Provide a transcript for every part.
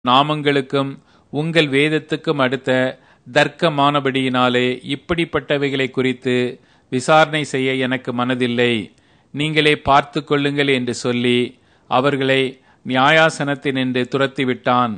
நாமங்களுக்கும் உங்கள் வேதத்துக்கும் அடுத்த தர்க்கமானபடியினாலே இப்படிப்பட்டவைகளை குறித்து விசாரணை செய்ய எனக்கு மனதில்லை நீங்களே பார்த்து கொள்ளுங்கள் என்று சொல்லி அவர்களை நியாயாசனத்தினின்று துரத்திவிட்டான்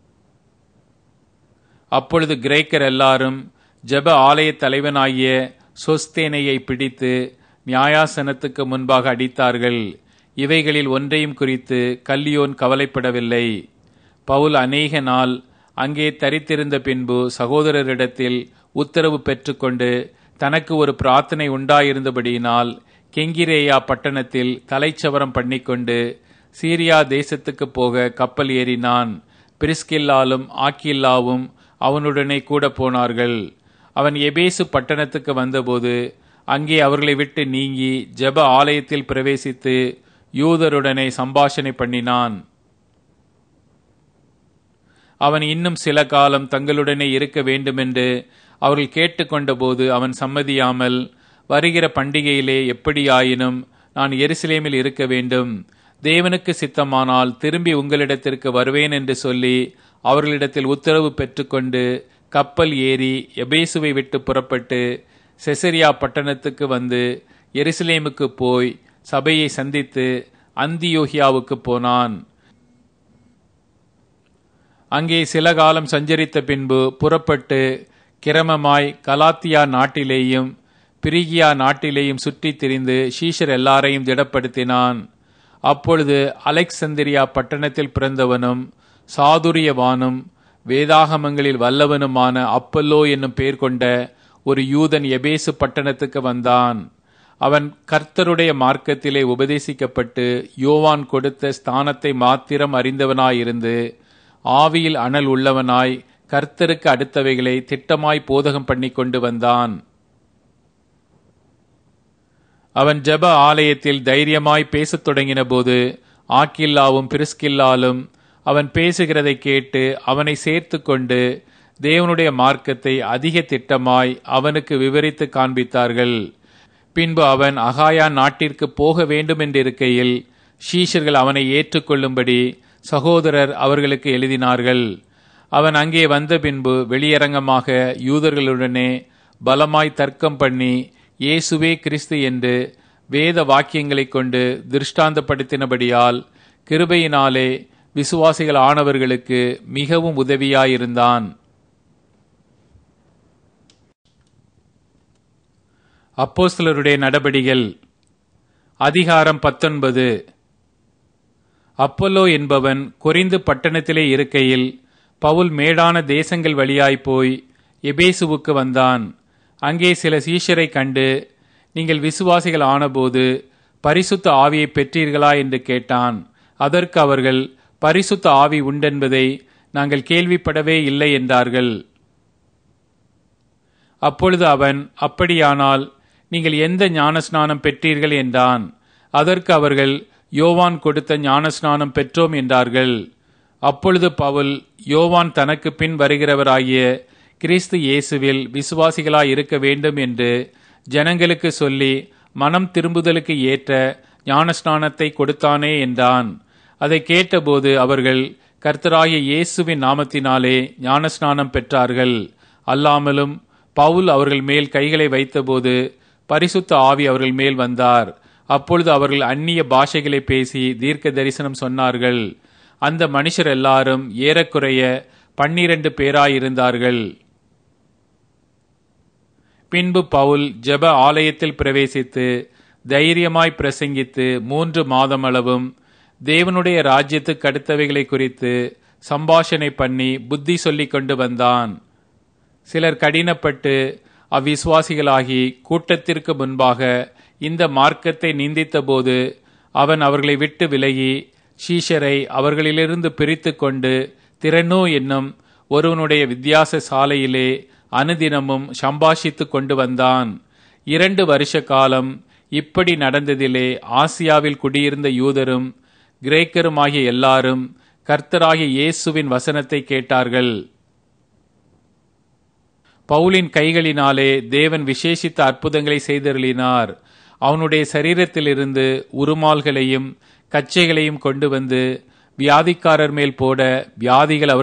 அப்பொழுது கிரேக்கர் எல்லாரும் ஜெப ஆலய தலைவனாகிய சொஸ்தேனையை பிடித்து நியாயாசனத்துக்கு முன்பாக அடித்தார்கள் இவைகளில் ஒன்றையும் குறித்து கல்லியோன் கவலைப்படவில்லை பவுல் அநேக நாள் அங்கே தரித்திருந்த பின்பு சகோதரரிடத்தில் உத்தரவு பெற்றுக்கொண்டு தனக்கு ஒரு பிரார்த்தனை உண்டாயிருந்தபடியினால் கெங்கிரேயா பட்டணத்தில் தலைச்சவரம் பண்ணிக்கொண்டு சீரியா தேசத்துக்கு போக கப்பல் ஏறினான் பிரிஸ்கில்லாலும் ஆக்கில்லாவும் அவனுடனே கூட போனார்கள் அவன் எபேசு பட்டணத்துக்கு வந்தபோது அங்கே அவர்களை விட்டு நீங்கி ஜெப ஆலயத்தில் பிரவேசித்து யூதருடனே சம்பாஷணை பண்ணினான் அவன் இன்னும் சில காலம் தங்களுடனே இருக்க வேண்டுமென்று அவர்கள் கேட்டுக்கொண்டபோது அவன் சம்மதியாமல் வருகிற பண்டிகையிலே எப்படியாயினும் நான் எருசலேமில் இருக்க வேண்டும் தேவனுக்கு சித்தமானால் திரும்பி உங்களிடத்திற்கு வருவேன் என்று சொல்லி அவர்களிடத்தில் உத்தரவு பெற்றுக்கொண்டு கப்பல் ஏறி எபேசுவை விட்டு புறப்பட்டு செசரியா பட்டணத்துக்கு வந்து எருசலேமுக்கு போய் சபையை சந்தித்து அந்தியோகியாவுக்கு போனான் அங்கே சில காலம் சஞ்சரித்த பின்பு புறப்பட்டு கிரமமாய் கலாத்தியா நாட்டிலேயும் பிரிகியா நாட்டிலேயும் சுற்றித் திரிந்து ஷீஷர் எல்லாரையும் திடப்படுத்தினான் அப்பொழுது அலெக்சந்திரியா பட்டணத்தில் பிறந்தவனும் சாதுரியவானும் வேதாகமங்களில் வல்லவனுமான அப்பல்லோ என்னும் பெயர் கொண்ட ஒரு யூதன் எபேசு பட்டணத்துக்கு வந்தான் அவன் கர்த்தருடைய மார்க்கத்திலே உபதேசிக்கப்பட்டு யோவான் கொடுத்த ஸ்தானத்தை மாத்திரம் அறிந்தவனாயிருந்து ஆவியில் அனல் உள்ளவனாய் கர்த்தருக்கு அடுத்தவைகளை திட்டமாய் போதகம் பண்ணி கொண்டு வந்தான் அவன் ஜெப ஆலயத்தில் தைரியமாய் பேசத் தொடங்கின போது ஆக்கில்லாவும் பிரிஸ்கில்லாலும் அவன் பேசுகிறதை கேட்டு அவனை சேர்த்து கொண்டு தேவனுடைய மார்க்கத்தை அதிக திட்டமாய் அவனுக்கு விவரித்து காண்பித்தார்கள் பின்பு அவன் அகாயா நாட்டிற்கு போக வேண்டும் என்றிருக்கையில் ஷீஷர்கள் அவனை ஏற்றுக்கொள்ளும்படி சகோதரர் அவர்களுக்கு எழுதினார்கள் அவன் அங்கே வந்த பின்பு வெளியரங்கமாக யூதர்களுடனே பலமாய் தர்க்கம் பண்ணி இயேசுவே கிறிஸ்து என்று வேத வாக்கியங்களைக் கொண்டு திருஷ்டாந்தப்படுத்தினபடியால் கிருபையினாலே விசுவாசிகள் ஆனவர்களுக்கு மிகவும் உதவியாயிருந்தான் அப்போஸ்தலருடைய நடபடிகள் அதிகாரம் பத்தொன்பது அப்பல்லோ என்பவன் கொரிந்து பட்டணத்திலே இருக்கையில் பவுல் மேடான தேசங்கள் வழியாய் போய் எபேசுவுக்கு வந்தான் அங்கே சில சீஷரை கண்டு நீங்கள் விசுவாசிகள் ஆனபோது பரிசுத்த ஆவியை பெற்றீர்களா என்று கேட்டான் அதற்கு அவர்கள் பரிசுத்த ஆவி உண்டென்பதை நாங்கள் கேள்விப்படவே இல்லை என்றார்கள் அப்பொழுது அவன் அப்படியானால் நீங்கள் எந்த ஞானஸ்நானம் பெற்றீர்கள் என்றான் அதற்கு அவர்கள் யோவான் கொடுத்த ஞானஸ்நானம் பெற்றோம் என்றார்கள் அப்பொழுது பவுல் யோவான் தனக்கு பின் வருகிறவராகிய கிறிஸ்து இயேசுவில் விசுவாசிகளாய் இருக்க வேண்டும் என்று ஜனங்களுக்கு சொல்லி மனம் திரும்புதலுக்கு ஏற்ற ஞானஸ்நானத்தை கொடுத்தானே என்றான் அதை கேட்டபோது அவர்கள் கர்த்தராகிய இயேசுவின் நாமத்தினாலே ஞானஸ்நானம் பெற்றார்கள் அல்லாமலும் பவுல் அவர்கள் மேல் கைகளை வைத்தபோது பரிசுத்த ஆவி அவர்கள் மேல் வந்தார் அப்பொழுது அவர்கள் அந்நிய பாஷைகளை பேசி தீர்க்க தரிசனம் சொன்னார்கள் அந்த மனுஷர் எல்லாரும் ஏறக்குறைய பன்னிரண்டு பேராயிருந்தார்கள் பின்பு பவுல் ஜெப ஆலயத்தில் பிரவேசித்து தைரியமாய் பிரசங்கித்து மூன்று மாதமளவும் தேவனுடைய ராஜ்யத்துக்கு அடுத்தவைகளை குறித்து சம்பாஷணை பண்ணி புத்தி சொல்லிக் கொண்டு வந்தான் சிலர் கடினப்பட்டு அவ்விசுவாசிகளாகி கூட்டத்திற்கு முன்பாக இந்த மார்க்கத்தை நிந்தித்தபோது அவன் அவர்களை விட்டு விலகி ஷீஷரை அவர்களிலிருந்து பிரித்து கொண்டு திறனோ என்னும் ஒருவனுடைய வித்தியாச சாலையிலே அனுதினமும் சம்பாஷித்து கொண்டு வந்தான் இரண்டு வருஷ காலம் இப்படி நடந்ததிலே ஆசியாவில் குடியிருந்த யூதரும் கிரேக்கருமாகிய எல்லாரும் கர்த்தராகிய இயேசுவின் வசனத்தை கேட்டார்கள் பவுலின் கைகளினாலே தேவன் விசேஷித்த அற்புதங்களை செய்தருளினார் அவனுடைய சரீரத்திலிருந்து உருமால்களையும் கச்சைகளையும் கொண்டு வந்து வியாதிக்காரர் மேல் போட வியாதிகள் அவர்